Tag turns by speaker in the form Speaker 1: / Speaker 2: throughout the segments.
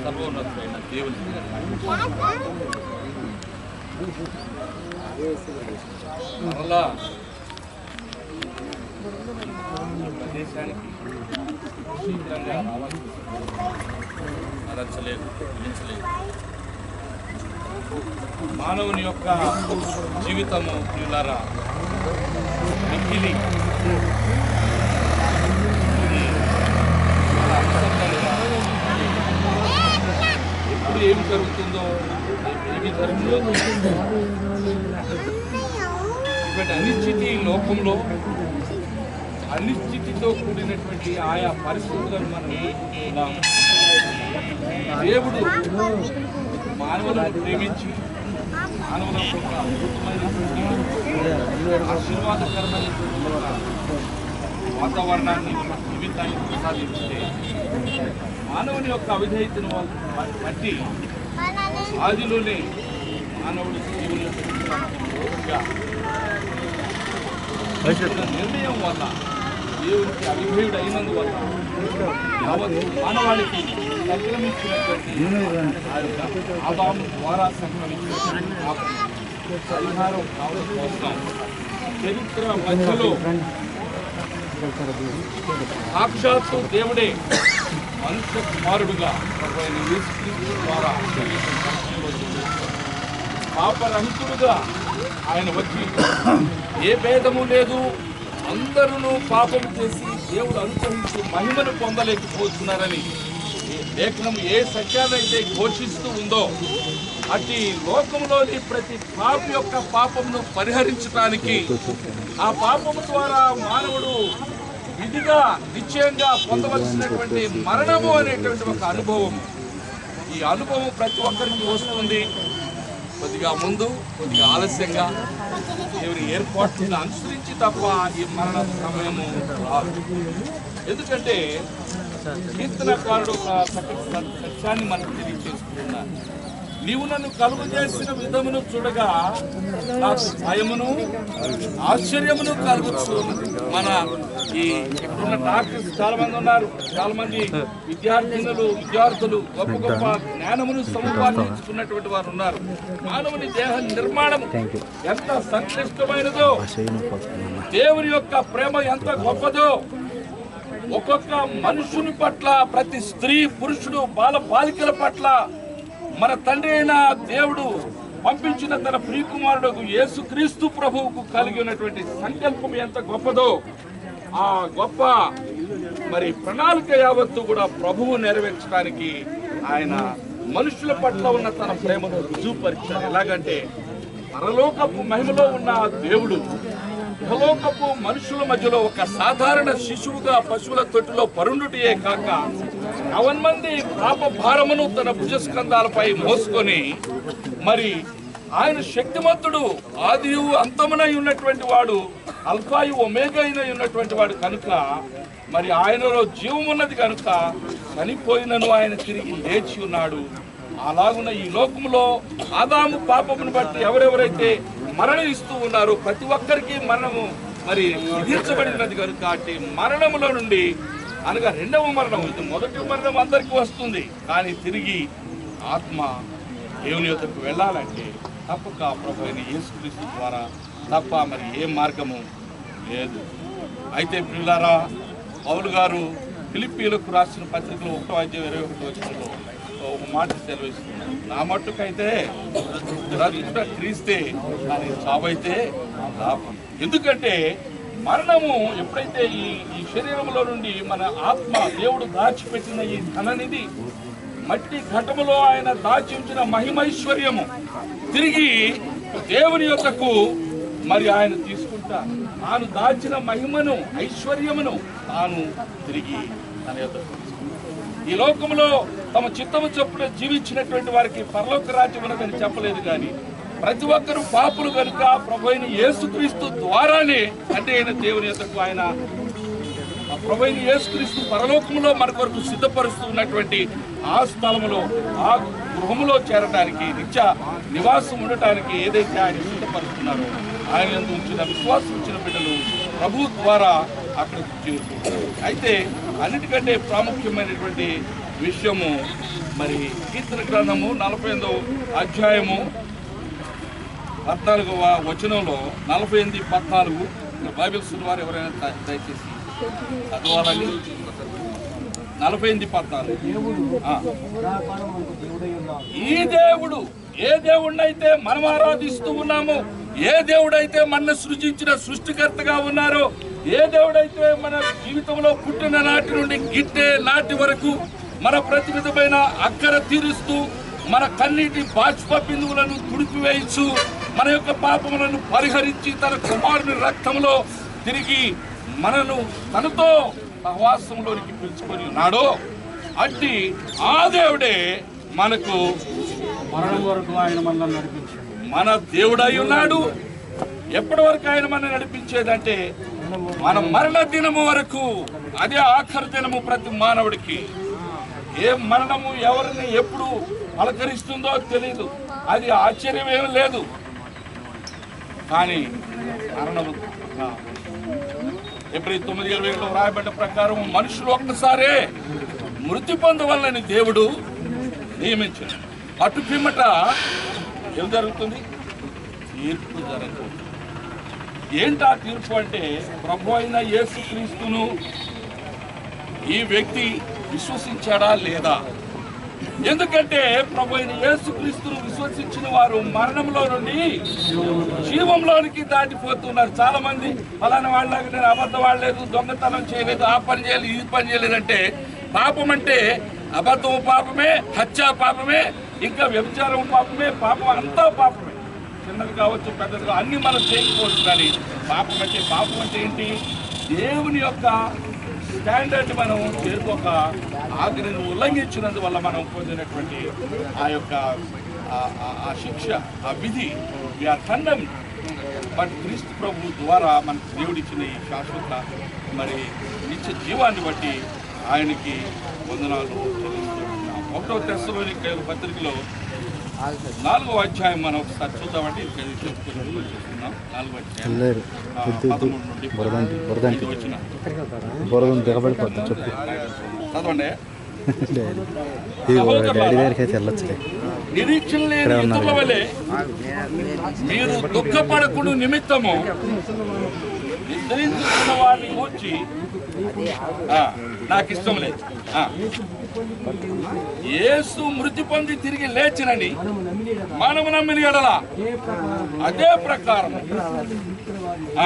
Speaker 1: సర్వోన్నతుడైన దేవుని మరలా ఈ ప్రదేశానికి శీఘ్రంగా రావాల్సి అరచలేదు పిలించలేదు మానవుని యొక్క జీవితము ప్రియులారా మిక్కిలి ఇది చాలా అనుసంధానంగా ఎప్పుడు ఏమి జరుగుతుందో ఏమి జరుగుతుందో ఇటువంటి అనిశ్చితి ఈ లోకంలో అనిశ్చితితో కూడినటువంటి ఆయా పరిస్థితులను మనం ఎదుర్కొంటున్నాం. దేవుడు మానవులను ప్రేమించి మానవులకు ఒక అద్భుతమైనటువంటి ఆశీర్వాదకరమైనటువంటి ఒక వాతావరణాన్ని జీవితాన్ని ప్రసాదించితే మానవుని యొక్క అవిధేయతను బట్టి ఆదిలోనే మానవుడు దేవుని యొక్క చిత్తానికి విరోధంగా తీసుకున్న నిర్ణయం వల్ల దేవునికి అవిధేయుడు అయినందువల్ల యావత్ మానవాళికి సంక్రమించినటువంటి ఆ యొక్క ఆదాము ద్వారా సంక్రమించినటువంటి పాపం పరిహారం కావడం కోసం చరిత్ర మధ్యలో సాక్షాత్తు దేవుడే మనుష్య కుమారుడుగా ప్రభువైన యేసుక్రీస్తు ద్వారా కనీసం రక్షణలో జన్మించాడు. పాపరహితుడుగా ఆయన వచ్చి ఏ భేదము లేదు అందరూ పాపం చేసి దేవుడు అనుసరించి మహిమను పొందలేకపోతున్నారని ఈ లేఖనం ఏ సత్యాన్నైతే ఘోషిస్తూ ఉందో అట్టి లోకంలోని ప్రతి పాప యొక్క పాపమును పరిహరించడానికి ఆ పాపము ద్వారా మానవుడు విధిగా నిశ్చయంగా పొందవలసినటువంటి మరణము అనేటువంటి ఒక అనుభవం ఈ అనుభవం ప్రతి ఒక్కరికి వస్తుంది కొద్దిగా ముందు కొద్దిగా ఆలస్యంగా దేవుని ఏర్పాట్లను అనుసరించి తప్ప ఈ మరణ సమయము రాదు ఎందుకంటే కీర్తనకారుడు ఒక చక్కటి సత్- సత్యాన్ని మనకు తెలియజేసుకుంటున్నారు నీవు నన్ను కలుగు చేసిన విధమును చూడగా నాకు భయమును ఆశ్చర్యమును కలుగుతూ ఉన్నది. మన ఈ ఇక్కడున్న డాక్టర్స్ చాలా మంది ఉన్నారు చాలా మంది విద్యార్థినులు విద్యార్థులు గొప్ప గొప్ప జ్ఞానమును సంపాదించుకున్నటువంటి వారు ఉన్నారు మానవుని దేహ నిర్మాణం ఎంత సంక్లిష్టమైనదో దేవుని యొక్క ప్రేమ ఎంత గొప్పదో ఒక్కొక్క మనుషుని పట్ల ప్రతి స్త్రీ పురుషుడు బాల బాలికల పట్ల మన తండ్రి అయిన దేవుడు పంపించిన తన ప్రియకుమారుడు యేసుక్రీస్తు ప్రభువుకు కలిగి ఉన్నటువంటి సంకల్పం ఎంత గొప్పదో ఆ గొప్ప మరి ప్రణాళిక యావత్తు కూడా ప్రభువు నెరవేర్చడానికి ఆయన మనుషుల పట్ల ఉన్న తన ప్రేమను రుజువుపరిచారు ఎలాగంటే పరలోకపు మహిమలో ఉన్న ఆ దేవుడు ఇహలోకపు మనుషుల మధ్యలో ఒక సాధారణ శిశువుగా పశువుల తొట్టిలో పరుండుటియే కాక నవన్ మంది పాప భారమును తన భుజస్కంధాలపై మోసుకొని మరి ఆయన శక్తిమంతుడు ఆదియు అంతమునై ఉన్నటువంటి వాడు అల్ఫాయు ఒమేగా అయిన ఉన్నటువంటి వాడు కనుక మరి ఆయనలో జీవం ఉన్నది కనుక చనిపోయినను ఆయన తిరిగి లేచి ఉన్నాడు అలాగున్న ఈ లోకంలో ఆదాము పాపమును బట్టి ఎవరెవరైతే మరణిస్తూ ఉన్నారో ప్రతి ఒక్కరికి మరణము మరి విధించబడినది కనుక అట్టి మరణములో నుండి అనగా రెండవ మరణం ఇది మొదటి మరణం అందరికీ వస్తుంది కానీ తిరిగి ఆత్మ దేవుని యొద్దకు వెళ్ళాలంటే తప్పక ప్రభు అయిన యేసుక్రీస్తు ద్వారా తప్ప మరి ఏ మార్గము లేదు అయితే పిల్లారా పౌలు గారు ఫిలిప్పీలకు రాసిన పత్రికలో ఒకటో అధ్యాయం ఇరవై ఒకటి వచ్చినలో ఒక మాట సెలవిస్తున్నారు నా మట్టుకైతే బ్రతుకుట క్రీస్తే కానీ చావైతే లాభం ఎందుకంటే మరణము ఎప్పుడైతే ఈ ఈ శరీరంలో నుండి మన ఆత్మ దేవుడు దాచిపెట్టిన ఈ ధననిధి మట్టి ఘటములో ఆయన దాచి ఉంచిన మహిమైశ్వర్యము తిరిగి దేవుని యొక్కకు మరి ఆయన తీసుకుంటా తాను దాచిన మహిమను ఐశ్వర్యమును తాను తిరిగి తన యొక్కకు ఈ లోకంలో తమ చిత్తము చొప్పున జీవించినటువంటి వారికి పరలోక రాజ్యం ఉన్నదని చెప్పలేదు కానీ ప్రతి ఒక్కరూ పాపులు కనుక ప్రభు అయిన యేసుక్రీస్తు ద్వారానే అంటే అయిన దేవుని యొక్కకు ఆయన ఆ ప్రభు అయిన యేసుక్రీస్తు పరలోకంలో మన కొరకు సిద్ధపరుస్తూ ఉన్నటువంటి ఆ స్థలములో ఆ గృహములో చేరడానికి నిత్య నివాసం ఉండటానికి ఏదైతే ఆయన సిద్ధపరుస్తున్నారో ఆయన యందు ఉంచిన విశ్వాసం ఉంచిన బిడ్డలు ప్రభు ద్వారా అక్కడికి చేరుకుంటారు అయితే అన్నిటికంటే ప్రాముఖ్యమైనటువంటి విషయము మరి కీర్తన గ్రంథము నలభై ఎనిమిదో అధ్యాయము పద్నాలుగవ వచనంలో నలభై ఎనిమిది పద్నాలుగు బైబిల్స్ వారు ఎవరైనా ద- దయచేసి చదవాలని నలభై ఎనిమిది పద్నాలుగు ఆ. ఈ దేవుడు ఏ దేవుడినైతే మనం ఆరాధిస్తూ ఉన్నామో ఏ దేవుడైతే మన సృజించిన సృష్టికర్తగా ఉన్నారో ఏ దేవుడైతే మన జీవితంలో పుట్టిన నాటి నుండి గిట్టే నాటి వరకు మన ప్రతి విధమైన అక్కర తీరుస్తూ మన కన్నీటి బాష్ప బిందువులను తుడిపివేయచ్చు మన యొక్క పాపములను పరిహరించి తన కుమారుని రక్తంలో తిరిగి మనను తనతో సహవాసంలోనికి పిలుచుకొని ఉన్నాడో అట్టి ఆ దేవుడే మనకు
Speaker 2: మరణం వరకు ఆయన మనల్ని నడిపించాడు
Speaker 1: మన దేవుడై ఉన్నాడు ఎప్పటి వరకు ఆయన మన నడిపించేదంటే మన మరణ దినము వరకు అదే ఆఖరి దినము ప్రతి మానవుడికి ఏ మరణము ఎవరిని ఎప్పుడు పలకరిస్తుందో తెలియదు అది ఆశ్చర్యం ఏమి లేదు కానీ మరణము ఎప్పుడు తొమ్మిది ఇరవై ఏడులో వ్రాయబడ్డ ప్రకారం మనుషులు ఒక్కసారే మృతి పొందవలని దేవుడు నియమించాడు అటు పిమ్మట ఏం జరుగుతుంది తీర్పు జరగదు ఏంటి ఆ తీర్పు అంటే ప్రభు అయిన యేసుక్రీస్తును ఈ వ్యక్తి విశ్వసించాడా లేదా ఎందుకంటే ప్రభు అయిన యేసుక్రీస్తును విశ్వసించిన వారు మరణంలో నుండి జీవంలోనికి దాటిపోతున్నారు చాలా మంది ఫలానా వాళ్ళకి నేను అబద్ధం వాడలేదు దొంగతనం చేయలేదు ఆ పని చేయలేదు ఈ పని చేయలేదు అంటే పాపం అంటే అబద్ధం పాపమే హత్య పాపమే ఇంకా వ్యభిచారం పాపమే పాపం అంతా పాపమే చిన్నది కావచ్చు పెద్దది కావచ్చు అన్ని మనం చేయకపోవచ్చు కానీ పాపం అంటే పాపం అంటే ఏంటి దేవుని యొక్క స్టాండర్డ్ మనం చేరుకోక ఆజ్ఞను ఉల్లంఘించినందువల్ల మనం పొందినటువంటి ఆ యొక్క ఆ- ఆ- ఆ శిక్ష ఆ విధి వీఆర్ ఖండం బట్ క్రీస్తు ప్రభు ద్వారా మనకు దేవుడిచ్చిన ఈ శాశ్వత మరి నిత్య జీవాన్ని బట్టి ఆయనకి వందనాలు చెల్లిస్తున్నాం ఒకటో తెస్సలోని పత్రికలో నాలుగో అధ్యాయం మనం ఒకసారి చూద్దామంటే ఇక్కడ చెప్పుకొని చూస్తున్నాం నాలుగో అధ్యాయం
Speaker 3: లేరు
Speaker 1: ఆ, పదమూడు నుండి
Speaker 3: బురదంటి బురదంటి
Speaker 1: ఐదు వచ్చిన
Speaker 3: బురదం దిగబడిపోద్ది చెప్పు
Speaker 1: చదవండి
Speaker 3: ఇది డాడీ దగ్గరికి అయితే వెళ్ళొచ్చులే
Speaker 1: నిరీక్షణ లేని ఇతరుల వలె మీరు దుఃఖపడకుడు నిమిత్తము నిద్రించుకున్న వారిని కూర్చి ఆ, నాకు ఇష్టం లేదు ఆ. యేసు మృతి పొంది తిరిగి లేచినని మనము నమ్మిన ఎడల అదే ప్రకారం ఆ.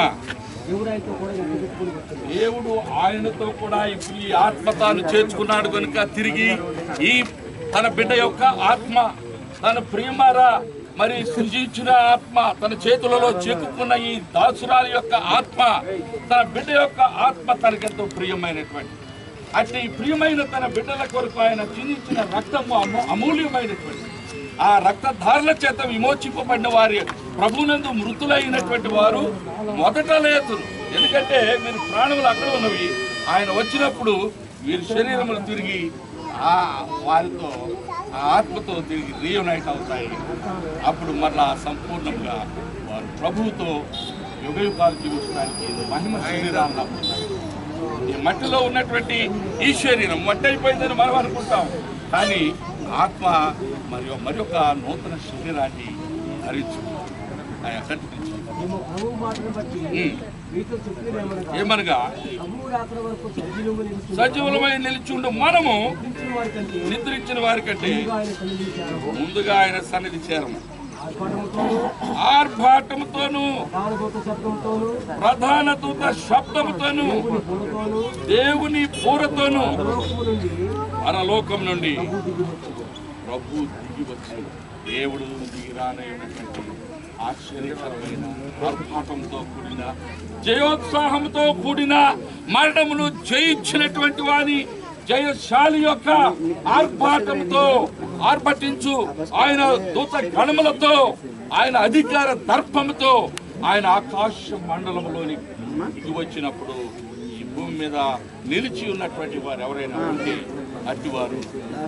Speaker 1: దేవుడు ఆయనతో కూడా ఇప్పుడు ఈ ఆత్మ తాను చేర్చుకున్నాడు కనుక తిరిగి ఈ తన బిడ్డ యొక్క ఆత్మ తన ప్రియమారా మరి సృజించిన ఆత్మ తన చేతులలో చిక్కుకున్న ఈ దాసురాలి యొక్క ఆత్మ తన బిడ్డ యొక్క ఆత్మ తనకెంతో ప్రియమైనటువంటి అట్లా ఈ ప్రియమైన తన బిడ్డల కొరకు ఆయన చిందించిన రక్తము అమూ అమూల్యమైనటువంటి ఆ రక్తధారల చేత విమోచింపబడిన వారి ప్రభునందు మృతులైనటువంటి వారు మొదట లేదు ఎందుకంటే మీరు ప్రాణములు అక్కడ ఉన్నవి ఆయన వచ్చినప్పుడు వీరి శరీరములు తిరిగి ఆ వారితో ఆ ఆత్మతో తిరిగి రీయునైట్ అవుతాయి అప్పుడు మరలా సంపూర్ణంగా వారు ప్రభువుతో యుగ యుగాలు జీవించడానికి మహిమ శరీరాలను అప్పుతారు ఈ మట్టిలో ఉన్నటువంటి ఈ శరీరం మట్టి అయిపోయిందని మనం అనుకుంటాం కానీ ఆత్మ మరియు మరి ఒక నూతన శరీరాన్ని ధరించు ఆయన కనిపించు
Speaker 4: మేము ప్రభు మాటను బట్టి మీతో చెప్పినదేమనగా
Speaker 1: ఏమనగా
Speaker 4: ప్రభువు రాకడ వరకు సజీవము నిలుస్తున్న
Speaker 1: సజీవులమై నిలిచిండు మనము
Speaker 4: వారి కంటే
Speaker 1: నిద్రించిన వారి కంటే
Speaker 4: ఆయన కలిగించారు
Speaker 1: ముందుగా ఆయన సన్నిధి చేరము
Speaker 4: ఆర్భటముతోనూ
Speaker 1: ఆర్భాటముతోను
Speaker 4: ప్రాణభూత శబ్దంతోనూ
Speaker 1: ప్రధాన దూత శబ్దముతోను
Speaker 4: పూలతోనూ
Speaker 1: దేవుని పూరతోను
Speaker 4: లోకము నుండి
Speaker 1: పరలోకం నుండి
Speaker 4: దిగి వచ్చాడు
Speaker 1: ప్రభు దిగి వచ్చి దేవుడు దిగి రానైనటువంటి ఆశ్చర్యకరమైన ఆర్భాటంతో కూడిన జయోత్సాహంతో కూడిన మరణమును జయించినటువంటి వాని జయశాలి యొక్క ఆర్భాటంతో ఆర్భటించు ఆయన దూత గణములతో ఆయన అధికార దర్పముతో ఆయన ఆకాశ మండలంలోని దిగి వచ్చినప్పుడు ఈ భూమి మీద నిలిచి ఉన్నటువంటి వారు ఎవరైనా ఉంటే అట్టివారు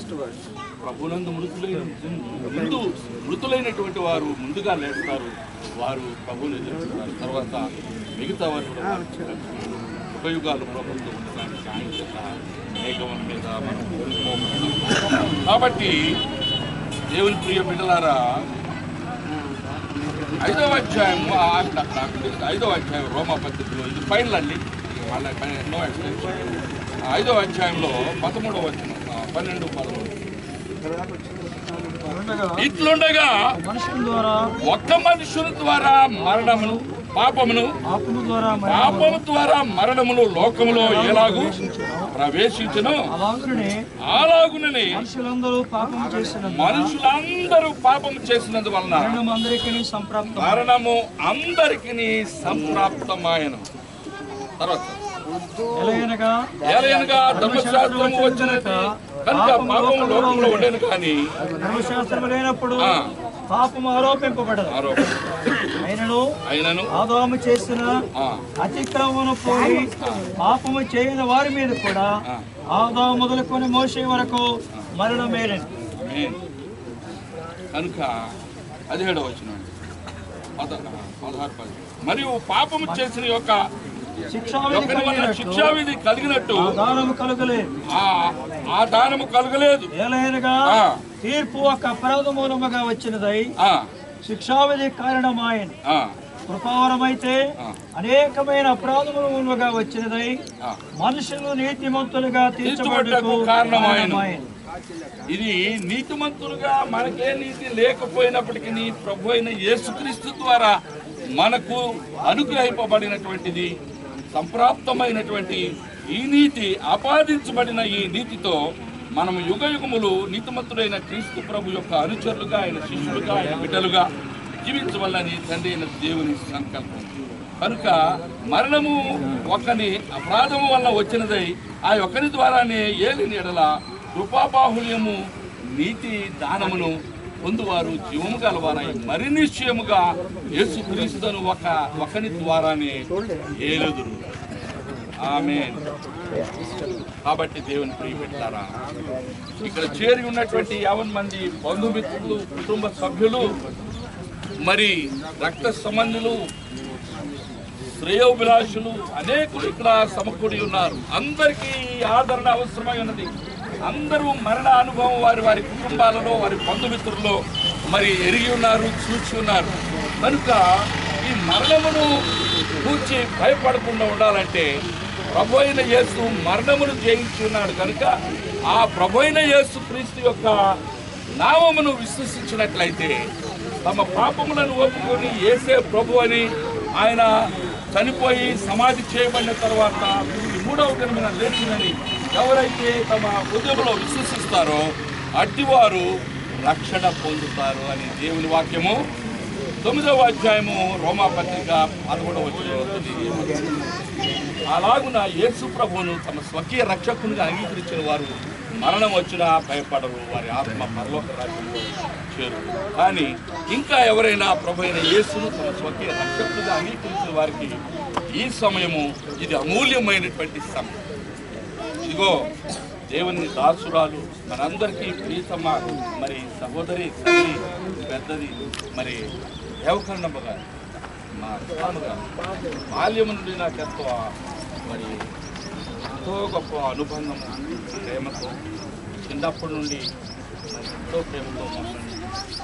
Speaker 1: ప్రభునందు మృతులైన ముందు మృతులైనటువంటి వారు ముందుగా లేస్తారు వారు ప్రభువుని ఎదుర్కొంటారు తర్వాత మిగతా వారు కూడా వారు యుగాలు ప్రభుత్వం ఉండడానికి ఆయన చేత మేఘముల మీద మనం కోల్పోతున్నాం కాబట్టి దేవుని ప్రియ బిడ్డలారా ఐదవ అధ్యాయం ఆ, అక్కడ అక్కడ అక్కడ ఐదవ అధ్యాయం రోమా పద్ధతిలో ఇది ఫైనల్ అండి మళ్ళీ పై- నో ఎక్స్టెన్షన్ ఆ ఐదవ అధ్యాయంలో పదమూడవ వచ్చిన పన్నెండు పదమూడు ఇట్లుండగా
Speaker 4: మనుషుల ద్వారా
Speaker 1: ఒక్క మనుషుల ద్వారా మరణమును పాపమును
Speaker 4: పాపము ద్వారా
Speaker 1: పాపము ద్వారా మరణమును లోకములో ఎలాగూ ప్రవేశించను
Speaker 4: అలాగునే
Speaker 1: అలాగునని
Speaker 4: మనుషులందరూ పాపం చేసిన
Speaker 1: మనుషులందరూ పాపము చేసినందువలన
Speaker 4: మరణం అందరికీ సంప్రాప్తం
Speaker 1: మరణము అందరికి సంప్రాప్తమాయను తర్వాత
Speaker 4: ఎలాగనగా
Speaker 1: ఏలయనగా ధర్మశాస్త్రము వచ్చినట్టు కనుక పాపము లోకంలో ఉండేది కానీ
Speaker 4: ధర్మశాస్త్రం లేనప్పుడు
Speaker 1: ఆ.
Speaker 4: పాపము ఆరోపింపబడదు
Speaker 1: ఆరోపణ
Speaker 4: అయినను
Speaker 1: అయినను
Speaker 4: ఆదాము చేసిన
Speaker 1: ఆ,
Speaker 4: అతిక్రమను పోయి పాపము చేయని వారి మీద కూడా ఆదాము మొదలుకొని మోసే వరకు మరణమేనని
Speaker 1: ఆమేన్. కనుక పదిహేడవ వచ్చిన పద పదహారు పది మరియు పాపము చేసిన యొక్క
Speaker 4: శిక్షావిధి
Speaker 1: ఒకరి వల్ల
Speaker 4: కలిగినట్టు
Speaker 1: శిక్షావిధి కలిగినట్టు
Speaker 4: ఆ దానము కలుగలేదు
Speaker 1: ఆ ఆ దానము కలగలేదు
Speaker 4: ఏలైనగా
Speaker 1: ఆ.
Speaker 4: తీర్పు ఒక అపరాధ మూలముగా వచ్చినదై
Speaker 1: ఆ,
Speaker 4: శిక్షావిధి కారణమాయను
Speaker 1: ఆ,
Speaker 4: కృపావరమైతే
Speaker 1: ఆ.
Speaker 4: అనేకమైన అపరాధముల మూలముగా వచ్చినదై
Speaker 1: ఆ.
Speaker 4: మనుషులు నీతిమంతులుగా
Speaker 1: తీర్చబడ్డకు
Speaker 4: తీర్చబడ్డకు
Speaker 1: కారణమాయెను.
Speaker 4: కారణమాయెను.
Speaker 1: ఇది నీతిమంతులుగా మనకే నీతి లేకపోయినప్పటికీ నీ ప్రభు అయిన యేసుక్రీస్తు ద్వారా మనకు అనుగ్రహింపబడినటువంటిది సంప్రాప్తమైనటువంటి ఈ నీతి ఆపాదించబడిన ఈ నీతితో మనం యుగ యుగములు నీతిమంతుడైన క్రీస్తు ప్రభు యొక్క అనుచరులుగా ఆయన శిష్యులుగా ఆయన బిడ్డలుగా జీవించవల్లని తండ్రి అయిన దేవుని సంకల్పం కనుక మరణము ఒకని అపరాధము వల్ల వచ్చినదై ఆ ఒకరి ద్వారానే ఏలిన ఎడల కృపాబాహుల్యము నీతి దానమును పొందువారు జీవము గలవారై మరి నిశ్చయముగా యేసుక్రీస్తును ఒక ఒకని ద్వారానే ఏలుదురు ఆమె కాబట్టి దేవుని ప్రియపెట్టారా ఇక్కడ చేరి ఉన్నటువంటి యావన్ మంది బంధుమిత్రులు కుటుంబ సభ్యులు మరి రక్త సంబంధులు శ్రేయోభిలాషులు అనేకులు ఇక్కడ సమకూడి ఉన్నారు అందరికీ ఈ ఆదరణ అవసరమై ఉన్నది అందరూ మరణ అనుభవం వారి వారి కుటుంబాలలో వారి బంధుమిత్రుల్లో మరి ఎరిగి ఉన్నారు చూచి ఉన్నారు కనుక ఈ మరణమును కూర్చి భయపడకుండా ఉండాలంటే ప్రభు అయిన యేసు మరణమును జయించి ఉన్నాడు కనుక ఆ ప్రభు అయిన యేసు క్రీస్తు యొక్క నామమును విశ్వసించినట్లయితే తమ పాపములను ఒప్పుకొని ఏసే ప్రభు అని ఆయన చనిపోయి సమాధి చేయబడిన తర్వాత ఈ మూడవ దినమైన లేచిందని ఎవరైతే తమ హృదయంలో విశ్వసిస్తారో అట్టివారు రక్షణ పొందుతారు అని దేవుని వాక్యము తొమ్మిదవ అధ్యాయము రోమా పత్రిక పదమూడవ వచనం అలాగున యేసు ప్రభువును తమ స్వకీయ రక్షకునిగా అంగీకరించిన వారు మరణం వచ్చినా భయపడరు వారి ఆత్మ పరలోక రాజ్యంలో చేరు కానీ ఇంకా ఎవరైనా ప్రభు అయిన యేసును తమ స్వకీయ రక్షకునిగా అంగీకరించిన వారికి ఈ సమయము ఇది అమూల్యమైనటువంటి సమయం ఇదిగో దేవుని దాసురాలు మనందరికీ ప్రీతమ మరి సహోదరి తల్లి పెద్దది మరి దేవకర్ణమ్మ గారు మా తానుగా బాల్యం నుండి నాకు ఎంతో మరి ఎంతో గొప్ప అనుబంధము ప్రేమతో చిన్నప్పటి నుండి మరి ఎంతో ప్రేమతో మమ్మల్ని చూసి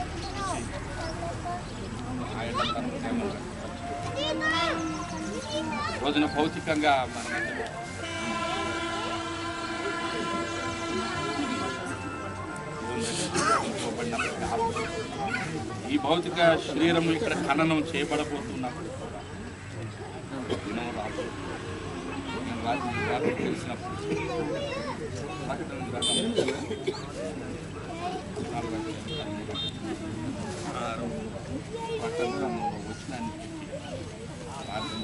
Speaker 1: ఆయన తన ప్రేమను రోజున భౌతికంగా మన మధ్యలో ఈ భౌతిక శరీరం ఇక్కడ ఖననం చేయబడబోతున్నప్పుడు కూడా దినం రాబోతుంది. నేను రాత్రి రాత్రి తెలిసినప్పుడు ప్రకటన గ్రంథం నాలుగు అధ్యాయం, ఐదు అధ్యాయం, ఆరు ప్రకటన గ్రంథంలో వచనాన్ని పెట్టి ప్రార్థన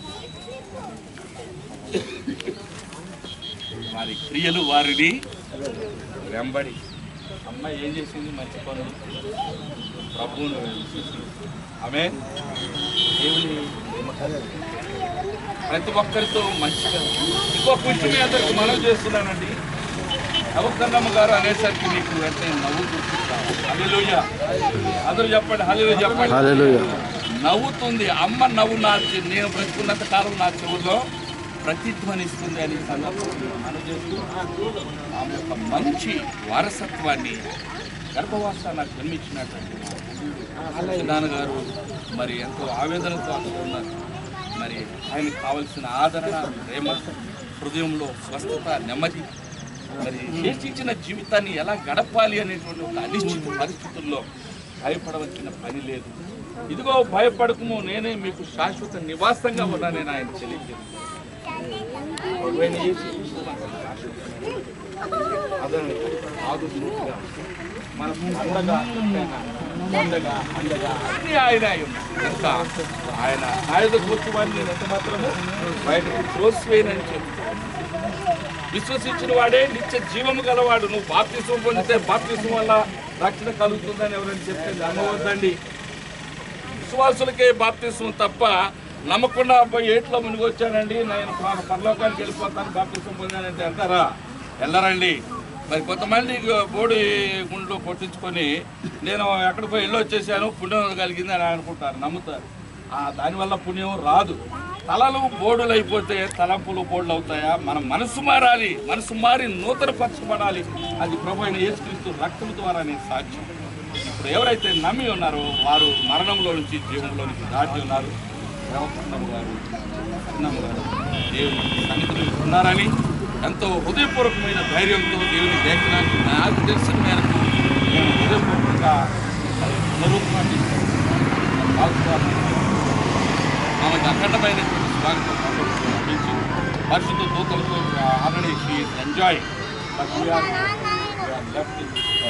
Speaker 1: చేసి, వారి క్రియలు వారిని వెంబడి అమ్మాయి ఏం చేసింది మంచి పనులు ప్రభువును విశ్వసించింది ఆమె దేవుని నమ్మకాలు. ప్రతి ఒక్కరితో మంచిగా ఇంకొక విషయం మీ అందరికి మనం చేస్తున్నానండి అవకన్నమ్మ గారు అనేసరికి మీకు వెంటనే నవ్వు గుర్తిస్తాను హల్లెలూయా అందరూ చెప్పండి హల్లెలూయా చెప్పండి
Speaker 3: హల్లెలూయా
Speaker 1: నవ్వుతుంది అమ్మ నవ్వు నా చె- నేను బ్రతుకున్నంత కాలం నా చెవుల్లో ప్రతిధ్వనిస్తుంది అని సందర్భంగా అనుచేస్తూ ఆమె యొక్క మంచి వారసత్వాన్ని గర్భవాస నాకు జన్మించినటువంటి నాన్నగారు మరి ఎంతో ఆవేదనతో అక్కడ ఉన్నారు మరి ఆయనకు కావలసిన ఆదరణ ప్రేమ హృదయంలో స్వస్థత నెమ్మది మరి శేషించిన జీవితాన్ని ఎలా గడపాలి అనేటువంటి ఒక అనిశ్చిత పరిస్థితుల్లో భయపడవలసిన పని లేదు ఇదిగో భయపడకము నేనే మీకు శాశ్వత నివాసంగా ఉన్నానని ఆయన తెలియజేస్తాను ప్రభువైన యేసుక్రీస్తు మనకు శాశ్వత అతను ఆదుకున్నట్టుగా మనకు అండగా అండగా అండగా అన్ని ఆయన అయి ఉన్నాడు. కనుక ఆయన ఆయుధ కూర్చు వారిని నేను ఎంత మాత్రము బయటకు త్రోసివేయనని చెప్తాను విశ్వసించిన వాడే నిత్య జీవము గలవాడు నువ్వు బాప్తిసం పొందితే బాప్తిసం వల్ల రక్షణ కలుగుతుందని ఎవరైనా చెప్తే నమ్మవద్దండి విశ్వాసులకే బాప్తిసం తప్ప నమ్మకుండా పోయి ఏట్లో మునిగొచ్చానండి నేను పర- పరలోకానికి వెళ్ళిపోతాను బాప్తిసం పొందానంటే అంటారా వెళ్ళరండి మరి కొంతమంది బోడి గుండ్లు కొట్టించుకొని నేను ఎక్కడ పోయి వెళ్ళి వచ్చేసాను పుణ్యం కలిగింది అని అనుకుంటారు నమ్ముతారు ఆ దానివల్ల పుణ్యం రాదు తలలు బోడులు అయిపోతే తలంపులు బోడులు అవుతాయా మన మనసు మారాలి మనసు మారి నూతన పరచబడాలి అది ప్రభు అయిన యేసుక్రీస్తు రక్తం ద్వారానే సాధ్యం ఇప్పుడు ఎవరైతే నమ్మి ఉన్నారో వారు మరణంలో నుంచి జీవంలో నుంచి దాటి ఉన్నారు రామకృష్ణమ్మ గారు అన్నమ్మ గారు దేవుని సన్నిధిలో ఉన్నారని ఎంతో హృదయపూర్వకమైన ధైర్యంతో దేవుని లేఖనాన్ని నాకు తెలిసిన మేరకు నేను హృదయపూర్వకంగా మరి పునరుత్పత్తి ఆమెకు అఖండమైనటువంటి స్వాగతం అందించి పరిశుద్ధ దూతలతో already she enjoy but we are left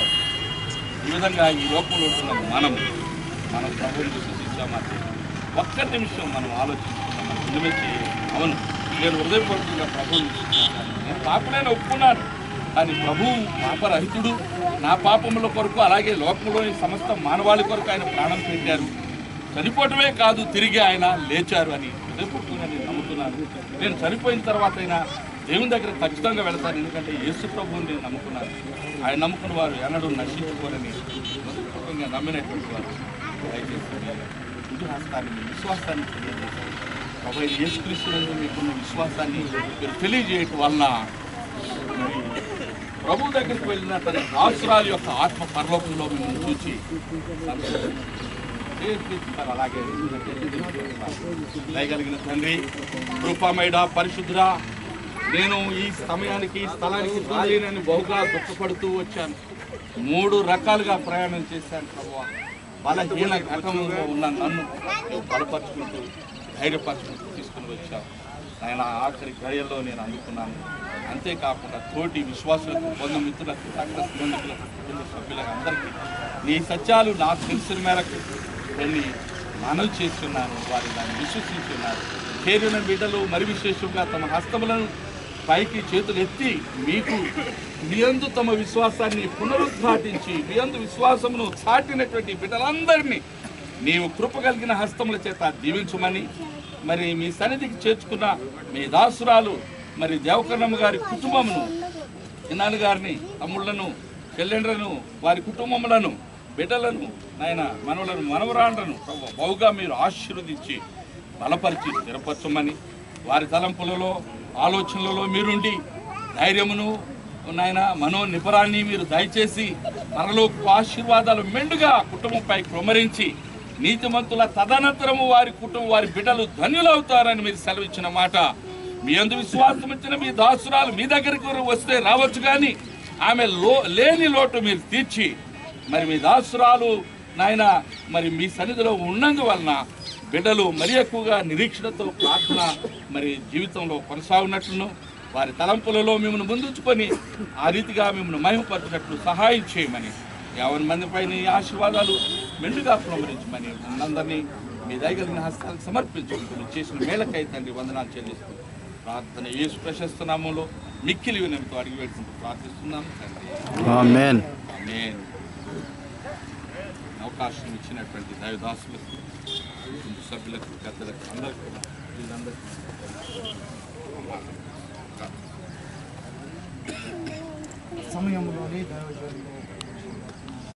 Speaker 1: ఈ విధంగా ఈ లోకంలో ఉంటున్న మనం మనం ప్రభువుని విశ్వసించామంటే ఒక్క నిమిషం మనం ఆలోచించుకున్నాం మన నిమించి అవును నేను హృదయపూర్వకంగా ప్రభువుని విశ్వసించాను నేను పాపలైన ఒప్పుకున్నాను కానీ ప్రభువు పాపరహితుడు నా పాపముల కొరకు అలాగే లోకంలోని సమస్త మానవాళి కొరకు ఆయన ప్రాణం పెట్టారు చనిపోవటమే కాదు తిరిగి ఆయన లేచారు అని హృదయపూర్వకంగా నేను నమ్ముతున్నాను నేను చనిపోయిన తర్వాత అయినా దేవుని దగ్గర ఖచ్చితంగా వెళతాను ఎందుకంటే యేసు ప్రభువుని నేను నమ్ముకున్నాను ఆయన నమ్ముకున్న వారు ఎన్నడూ నశించుకోరని హృదయపూర్వకంగా నమ్మినటువంటి వారు దయచేసి మీ ఇది హస్తాన్ని మీ విశ్వాసాన్ని తెలియజేశారు ప్రభు అయిన యేసుక్రీస్తునందు మీకున్న విశ్వాసాన్ని మీరు తెలియజేయటం వలన మరి ప్రభు దగ్గరికి వెళ్ళిన తన దాసురాలు యొక్క ఆత్మ పరలోకంలో మిమ్మల్ని చూచి సంతోషించారు. నేర్పిస్తారు అలాగే దయగలిగిన తండ్రి కృపామయుడ పరిశుద్ధుడా నేను ఈ సమయానికి ఈ స్థలానికి రాలేనని బహుగా దుఃఖపడుతూ వచ్చాను మూడు రకాలుగా ప్రయాణం చేశాను ప్రభు బలహీన ఘటనలో ఉన్న నన్ను నువ్వు బలపరుచుకుంటూ ధైర్యపరుచుకుంటూ తీసుకుని వచ్చావు ఆయన ఆఖరి గడియల్లో నేను అందుకున్నాను అంతేకాకుండా తోటి విశ్వాసులకు బంధుమిత్రులకు రక్త సంబంధికులకు కుటుంబ సభ్యులకు అందరికీ నీ సత్యాలు నాకు తెలిసిన మేరకు కొన్ని మనవి చేస్తున్నాను వారు దాన్ని విశ్వసించున్నారు చేరిన బిడ్డలు మరి విశేషంగా తమ హస్తములను పైకి చేతులు ఎత్తి మీకు మీ యందు తమ విశ్వాసాన్ని పునరుద్ఘాటించి మీ యందు విశ్వాసమును చాటినటువంటి బిడ్డలందరినీ నీవు కృప కలిగిన హస్తముల చేత దీవించమని మరి మీ సన్నిధికి చేర్చుకున్న మీ దాసురాలు మరి దేవకర్ణమ్మ గారి కుటుంబమును ఇన్నాళ్ళు గారిని తమ్ముళ్లను చెల్లెండ్రను వారి కుటుంబములను బిడ్డలను నాయన మనవలను మనవరాండ్రను ప్రభు బహుగా మీరు ఆశీర్వదించి బలపరిచి స్థిరపరచమని వారి తలంపులలో ఆలోచనలలో మీరుండి ధైర్యమును నాయన మనో నిపరాన్ని మీరు దయచేసి పరలోక ఆశీర్వాదాలు మెండుగా కుటుంబంపై క్రమరించి నీతిమంతుల తదనంతరము వారి కుటుంబం వారి బిడ్డలు ధన్యులవుతారని మీరు సెలవిచ్చిన మాట మీ అందు విశ్వాసం ఇచ్చిన మీ దాసురాలు మీ దగ్గరికి వస్తే రావచ్చు కానీ ఆమె లో లేని లోటు మీరు తీర్చి మరి మీ దాసురాలు నాయన మరి మీ సన్నిధిలో ఉన్నందువలన బిడ్డలు మరి ఎక్కువగా నిరీక్షణతో ప్రార్థన మరి జీవితంలో కొనసాగునట్లును వారి తలంపులలో మిమ్మల్ని ముందుంచుకొని ఆ రీతిగా మిమ్మల్ని మహిమపరచినట్లు సహాయం చేయమని యావన్ మంది పైన ఈ ఆశీర్వాదాలు మెండుగా ప్రమరించమని మనందరినీ మీ దయగలిగిన హస్తాలకు సమర్పించుకుంటూ చేసిన మేళకై తండ్రి వందనాలు చెల్లిస్తూ ప్రార్థన యేసు ప్రశస్త నామంలో మిక్కిలి వినయంతో అడిగి పెట్టుకుంటూ ప్రార్థిస్తున్నాం తండ్రి
Speaker 3: ఆమెన్
Speaker 1: ఆమేన్. అవకాశం ఇచ్చినటువంటి దైవదాసులకు కుటుంబ సభ్యులకు పెద్దలకు అందరికీ కూడా వీళ్ళందరికీ
Speaker 2: సమయంలోని దైవజనులు